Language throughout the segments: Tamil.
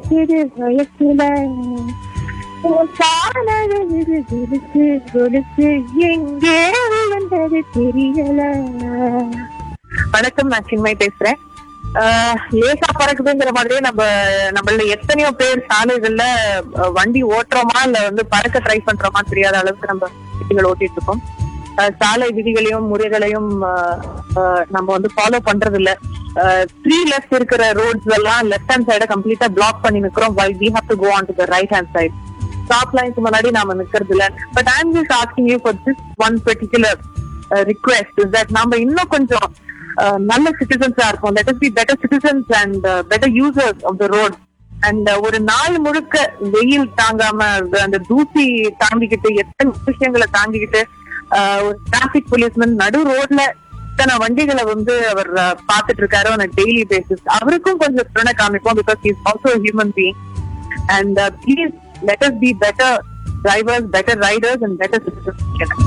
சிறு வயசுல உன் காலழகு கொலுசு கொலுசு எங்கே விழுந்தது தெரியல வணக்கம் நான் சின்மை பேசுறேன் ஆஹ் லேசா பறக்குதுங்கிற மாதிரியே நம்ம நம்மள எத்தனையோ பேர் சாலைகள்ல அஹ், வண்டி ஓட்டுறோமா இல்ல வந்து பறக்க ட்ரை பண்றோமா தெரியாத அளவுக்கு நம்ம வண்டிகள் ஓட்டிட்டு இருக்கோம் ஆஹ், சாலை விதிகளையும் முறைகளையும் ஆஹ், ஆஹ், நம்ம வந்து ஃபாலோ பண்றது இல்ல த்ரீ லெஃப்ட் இருக்கிற ரோட்ஸ் எல்லாம் லெஃப்ட் ஹேண்ட் சைட கம்ப்ளீட்டா பிளாக் பண்ணி நிக்கிறோம் why we have to go on to the right hand side stop lines முன்னாடி நாம நிக்கிறது இல்ல but I am just asking you for this one particular request is that நம்ம இன்னும் கொஞ்சம் uh, நல்ல சிட்டிசன்ஸா இருப்போம் let be better citizens and better users of the road அண்ட் ஒரு நாள் முழுக்க வெயில் தாங்காம அந்த- அந்த தூசி தாங்கிக்கிட்டு எத்தனை விஷயங்களை தாங்கிக்கிட்டு uh, ஒரு டிராபிக் போலீஸ்மேன் நடு ரோட்ல இத்தனை வண்டிகளை வந்து அவர் uh, பார்த்துட்டு இருக்காரு on a டெய்லி பேசிஸ் அவருக்கும் கொஞ்சம் கருணை காமிப்போம் because is also human being and please let us be better drivers better riders and better citizens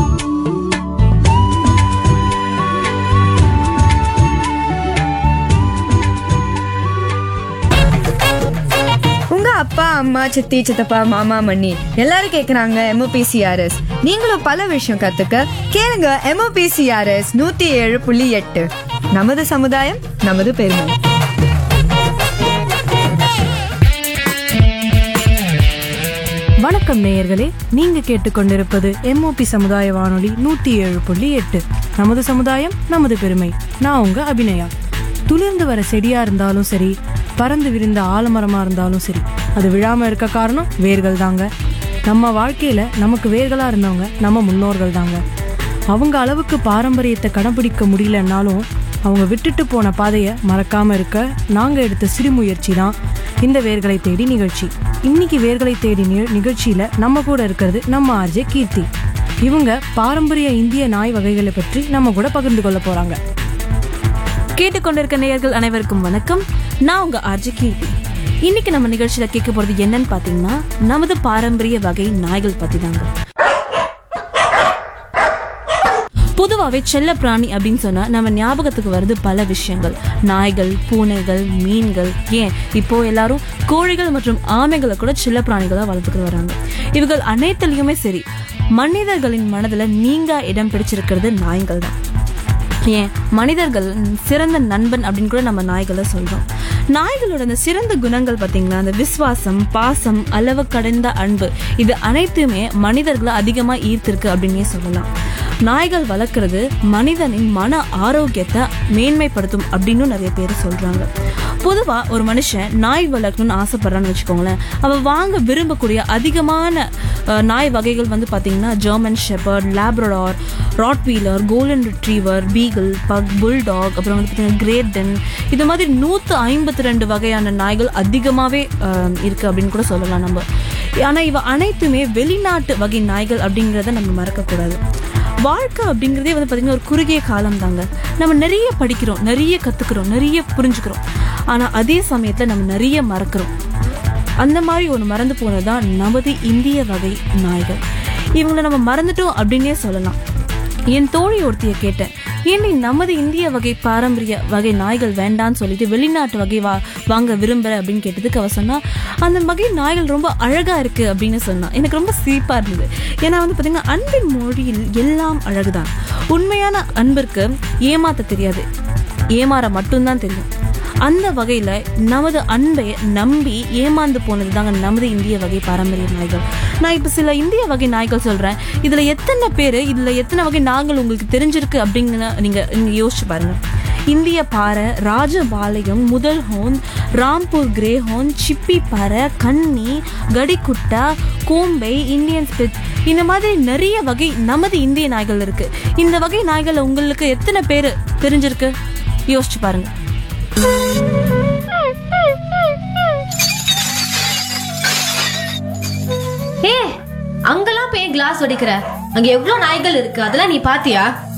உங்க அப்பா அம்மா சித்தி சித்தப்பா மாமா மண்ணி எல்லாரும் கேக்குறாங்க எம்ஓபிசிஆர்எஸ் நீங்களும் பல விஷயம் கத்துக்க கேளுங்க எம்ஓபிசிஆர்எஸ் நூத்தி ஏழு புள்ளி எட்டு நமது சமுதாயம் நமது பெருமை வணக்கம் நேயர்களே நீங்க கேட்டுக்கொண்டிருப்பது எம்ஓபி சமுதாய வானொலி நூத்தி ஏழு புள்ளி எட்டு நமது சமுதாயம் நமது பெருமை நான் உங்க அபிநயா துளிர்ந்து வர செடியா இருந்தாலும் சரி பறந்து விரிந்த ஆலமரமா இருந்தாலும் சரி அது விழாம இருக்க காரணம் வேர்கள் தாங்க நம்ம வாழ்க்கையில நமக்கு வேர்களா இருந்தவங்க நம்ம முன்னோர்கள் தாங்க அவங்க அளவுக்கு பாரம்பரியத்தை கடைபிடிக்க முடியலன்னாலும் அவங்க விட்டுட்டு போன பாதையை மறக்காம இருக்க நாங்க எடுத்த சிறு முயற்சி தான் இந்த வேர்களை தேடி நிகழ்ச்சி இன்னைக்கு வேர்களை தேடி நி- நிகழ்ச்சியில நம்ம கூட இருக்கிறது நம்ம ஆர்ஜே கீர்த்தி இவங்க பாரம்பரிய இந்திய நாய் வகைகளை பற்றி நம்ம கூட பகிர்ந்து கொள்ள போறாங்க கேட்டுக்கொண்டிருக்க நேயர்கள் அனைவருக்கும் வணக்கம் நான் உங்க ஆர்ஜி கீர்த்தி இன்னைக்கு நம்ம நிகழ்ச்சியில கேட்க போறது என்னன்னு பாத்தீங்கன்னா நமது பாரம்பரிய வகை நாய்கள் பத்தி தாங்க பொதுவாகவே செல்ல பிராணி அப்படின்னு சொன்னா நம்ம ஞாபகத்துக்கு வருது பல விஷயங்கள் நாய்கள் பூனைகள் மீன்கள் ஏன் இப்போ எல்லாரும் கோழிகள் மற்றும் ஆமைகளை கூட செல்ல பிராணிகளா வளர்த்துக்கிட்டு வராங்க இவர்கள் அனைத்துலயுமே சரி மனிதர்களின் மனதுல நீங்கா இடம் பிடிச்சிருக்கிறது நாய்கள் தான் ஏன் மனிதர்கள் சிறந்த நண்பன் அப்படின்னு கூட நம்ம நாய்களை சொல்றோம் நாய்களோட அந்த சிறந்த குணங்கள் பாத்தீங்கன்னா அந்த விசுவாசம் பாசம் அளவு கடந்த அன்பு இது அனைத்துமே மனிதர்களை அதிகமா ஈர்த்திருக்கு அப்படின்னே சொல்லலாம் நாய்கள் வளர்க்கறது மனிதனின் மன ஆரோக்கியத்தை மேன்மைப்படுத்தும் அப்படின்னு நிறைய பேர் சொல்றாங்க பொதுவா ஒரு மனுஷன் நாய் வளர்க்கணும்னு ஆசைப்படுறான்னு வச்சுக்கோங்களேன் அவன் வாங்க விரும்பக்கூடிய அதிகமான அஹ், நாய் வகைகள் வந்து பாத்தீங்கன்னா German shepherd Labrador Rottweiler golden retriever beagle pug bulldog அப்புறம் வந்து பார்த்தீங்கன்னா கிரேட்டன் இது மாதிரி நூற்று ஐம்பத்தி ரெண்டு வகையான நாய்கள் அதிகமாகவே இருக்கு அப்படின்னு கூட சொல்லலாம் நம்ம ஆனால் இவ அனைத்துமே வெளிநாட்டு வகை நாய்கள் அப்படிங்கிறத நம்ம மறக்கக்கூடாது வாழ்க்கை அப்படிங்கிறதே வந்து பார்த்தீங்கன்னா ஒரு குறுகிய காலம் தாங்க நம்ம நிறைய படிக்கிறோம் நிறைய கற்றுக்குறோம் நிறைய புரிஞ்சுக்கிறோம் ஆனால் அதே சமயத்தில் நம்ம நிறைய மறக்கிறோம் அந்த மாதிரி ஒன்று மறந்து போனதுதான் நமது இந்திய வகை நாய்கள் இவங்களை நம்ம மறந்துட்டோம் அப்படின்னே சொல்லலாம் என் தோழி ஒருத்திய கேட்டேன் ஏன்டி நமது இந்திய வகை பாரம்பரிய வகை நாய்கள் வேண்டான்னு சொல்லிட்டு வெளிநாட்டு வகை வா வாங்க விரும்புற அப்படின்னு கேட்டதுக்கு அவ சொன்னா அந்த வகை நாய்கள் ரொம்ப அழகா இருக்கு அப்படின்னு சொன்னா எனக்கு ரொம்ப சிரிப்பா இருந்தது ஏன்னா வந்து பாத்தீங்கன்னா அன்பின் மொழியில் எல்லாம் அழகுதான் உண்மையான அன்பிற்கு ஏமாத்த தெரியாது ஏமாற மட்டும்தான் தெரியும் அந்த வகையில நமது அன்பை நம்பி ஏமாந்து போனது தாங்க நமது இந்திய வகை பாரம்பரிய நாய்கள் நான் இப்ப சில இந்திய வகை நாய்கள் சொல்றேன் இதுல எத்தனை பேரு இதுல எத்தனை வகை நாய்கள் உங்களுக்கு தெரிஞ்சிருக்கு அப்படிங்கிற நீங்க நீங்க யோசிச்சு பாருங்க இந்திய பாறை ராஜபாளையம் முதல் ஹோன் ராம்பூர் கிரே ஹோன் சிப்பி பாறை கன்னி கடிக்குட்டா கோம்பை இந்தியன் ஸ்பிட் இந்த மாதிரி நிறைய வகை நமது இந்திய நாய்கள் இருக்கு இந்த வகை நாய்கள் உங்களுக்கு எத்தனை பேர் தெரிஞ்சிருக்கு யோசிச்சு பாருங்க ஏ அங்கெல்லாம் போய் கிளாஸ் உடைக்கிற அங்க எவ்வளவு நாய்கள் இருக்கு அதெல்லாம் நீ பாத்தியா